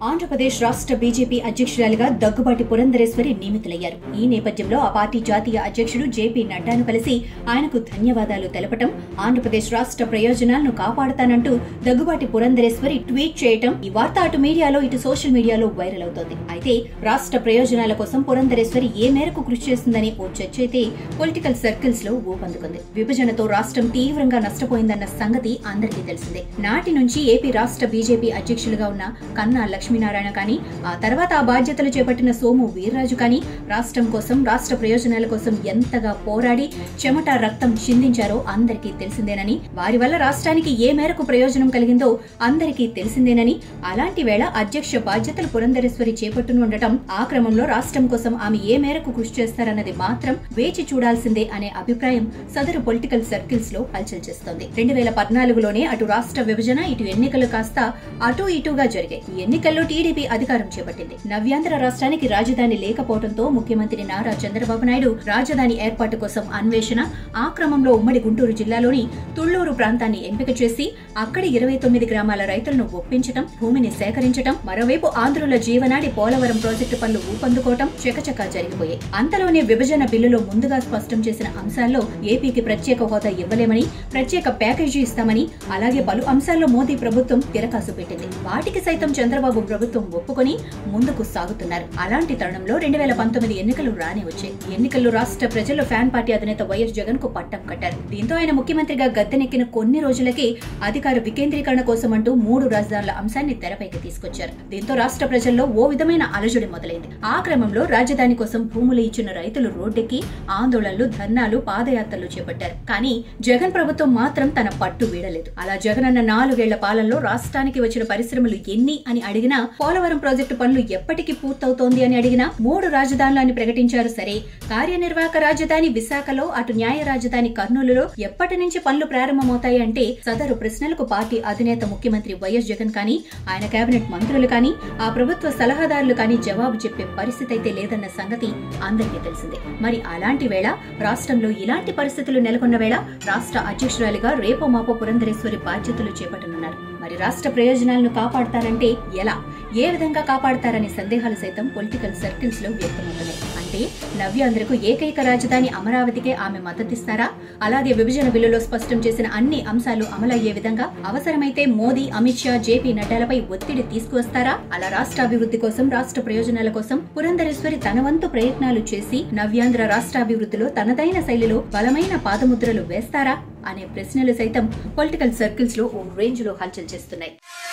ఆంధ్రప్రదేశ్ రాష్ట్ర బీజేపీ అధ్యక్షురాలిగా దగ్గుబాటి పురంధరేశ్వరి నియమితులయ్యారు ఈ నేపథ్యంలో ఆ పార్టీ జాతీయ అధ్యక్షుడు జేపీ నడ్డాను కలిసి ఆయనకు ధన్యవాదాలు తెలపటం ఆంధ్రప్రదేశ్ రాష్ట్ర ప్రయోజనాలను కాపాడతానంటూ దగ్గుబాటి పురంధరేశ్వరి ట్వీట్ చేయటం ఈ వార్త అటు మీడియాలో ఇటు సోషల్ మీడియాలో వైరల్ అవుతోంది అయితే రాష్ట్ర ప్రయోజనాల కోసం పురంధరేశ్వరి ఏ మేరకు కృషి చేస్తుందని ఓ చర్చ అయితే పొలిటికల్ సర్కిల్స్ లో ఊపందుకుంది విభజనతో రాష్ట్రం తీవ్రంగా నష్టపోయిందన్న సంగతి అందరికీ తెలిసిందే నాటి నుంచి ఏపీ రాష్ట్ర బీజేపీ అధ్యక్షులుగా ఉన్న కన్నా లక్ష్మీనారాయణ కానీ ఆ తర్వాత ఆ బాధ్యతలు చేపట్టిన సోము వీర్రాజు కానీ రాష్ట్రం కోసం రాష్ట్ర ప్రయోజనాల కోసం ఎంతగా పోరాడి చెమట రక్తం చిందించారో అందరికీ తెలిసిందేనని వారి వల్ల రాష్ట్రానికి ఏ మేరకు ప్రయోజనం కలిగిందో అందరికీ తెలిసిందేనని అలాంటి వేళ అధ్యక్ష బాధ్యతలు పురంధరేశ్వరి చేపట్టునుండటం ఆ క్రమంలో రాష్ట్రం కోసం ఆమె ఏ మేరకు కృషి చేస్తారన్నది మాత్రం వేచి చూడాల్సిందే అనే అభిప్రాయం సదరు పొలిటికల్ సర్కిల్స్ లో హల్చల్ చేస్తోంది రెండు వేల పద్నాలుగులోనే అటు రాష్ట్ర విభజన ఇటు ఎన్నికలు కాస్త అటు ఇటుగా జరిగాయి ఈ ఎన్నికల్లో టీడీపీ అధికారం చేపట్టింది నవ్యాంధ్ర రాష్ట్రానికి రాజధాని లేకపోవడంతో ముఖ్యమంత్రి నారా చంద్రబాబు నాయుడు రాజధాని ఏర్పాటు కోసం అన్వేషణ ఆ క్రమంలో ఉమ్మడి గుంటూరు జిల్లాలోని తుళ్లూరు ప్రాంతాన్ని ఎంపిక చేసి అక్కడి ఇరవై తొమ్మిది గ్రామాల రైతులను ఒప్పించటం భూమిని సేకరించటం మరోవైపు ఆంధ్రుల జీవనాడి పోలవరం ప్రాజెక్టు పనులు ఊపందుకోవటం చకచకా జరిగిపోయాయి అంతలోనే విభజన బిల్లులో ముందుగా స్పష్టం చేసిన అంశాల్లో ఏపీకి ప్రత్యేక హోదా ఇవ్వలేమని ప్రత్యేక ప్యాకేజీ ఇస్తామని అలాగే పలు అంశాల్లో మోదీ ప్రభుత్వం తిరకాసు పెట్టింది వాటికి సైతం చంద్రబాబు ప్రభుత్వం ఒప్పుకొని ముందుకు సాగుతున్నారు అలాంటి తరుణంలో రెండు వేల పంతొమ్మిది ఎన్నికలు రాని వచ్చాయి ఈ ఎన్నికల్లో రాష్ట్ర ప్రజలు ఫ్యాన్ పార్టీ అధినేత వైఎస్ జగన్ కు పట్టం కట్టారు దీంతో ఆయన ముఖ్యమంత్రిగా గద్దెనెక్కిన కొన్ని రోజులకే అధికార వికేంద్రీకరణ కోసం అంటూ మూడు రాజధానుల అంశాన్ని తెరపైకి తీసుకొచ్చారు దీంతో రాష్ట్ర ప్రజల్లో ఓ విధమైన అలజడి మొదలైంది ఆ క్రమంలో రాజధాని కోసం భూములు ఇచ్చిన రైతులు రోడ్డెక్కి ఆందోళనలు ధర్నాలు పాదయాత్రలు చేపట్టారు కానీ జగన్ ప్రభుత్వం మాత్రం తన పట్టు వీడలేదు అలా జగన్ అన్న నాలుగేళ్ల పాలనలో రాష్ట్రానికి వచ్చిన పరిశ్రమలు ఎన్ని అని అడిగినా పోలవరం ప్రాజెక్టు పనులు ఎప్పటికి పూర్తవుతోంది అని అడిగినా మూడు రాజధానులని ప్రకటించారు సరే కార్యనిర్వాహక రాజధాని విశాఖలో అటు న్యాయ రాజధాని కర్నూలులో ఎప్పటి నుంచి పనులు ప్రారంభమవుతాయి అంటే సదరు ప్రశ్నలకు పార్టీ అధినేత ముఖ్యమంత్రి వైఎస్ జగన్ కానీ ఆయన కేబినెట్ మంత్రులు కానీ ఆ ప్రభుత్వ సలహాదారులు కానీ జవాబు చెప్పే పరిస్థితి అయితే లేదన్న సంగతి అందరికీ తెలిసిందే మరి అలాంటి వేళ రాష్ట్రంలో ఇలాంటి పరిస్థితులు నెలకొన్న వేళ రాష్ట్ర అధ్యక్షురాలిగా రేపో మాపో పురంధరేశ్వరి బాధ్యతలు చేపట్టనున్నారు మరి రాష్ట్ర ప్రయోజనాలను కాపాడతారంటే ఎలా ఏ విధంగా కాపాడతారనే సందేహాలు సైతం పొలిటికల్ సర్కిల్స్ లో వ్యక్తమవుతున్నాయి అంటే నవ్యాంధ్రకు ఏకైక రాజధాని అమరావతికే ఆమె మద్దతిస్తారా అలాగే విభజన బిల్లులో స్పష్టం చేసిన అన్ని అంశాలు అమలయ్యే విధంగా అవసరమైతే మోదీ అమిత్ షా జేపీ నడ్డాలపై ఒత్తిడి తీసుకువస్తారా అలా రాష్ట్ర అభివృద్ధి కోసం రాష్ట్ర ప్రయోజనాల కోసం పురంధరేశ్వరి తన వంతు ప్రయత్నాలు చేసి నవ్యాంధ్ర రాష్ట్రాభివృద్ధిలో తనదైన శైలిలో బలమైన పాదముద్రలు వేస్తారా అనే ప్రశ్నలు సైతం పొలిటికల్ సర్కిల్స్ లో ఓ రేంజ్ లో హల్చల్ చేస్తున్నాయి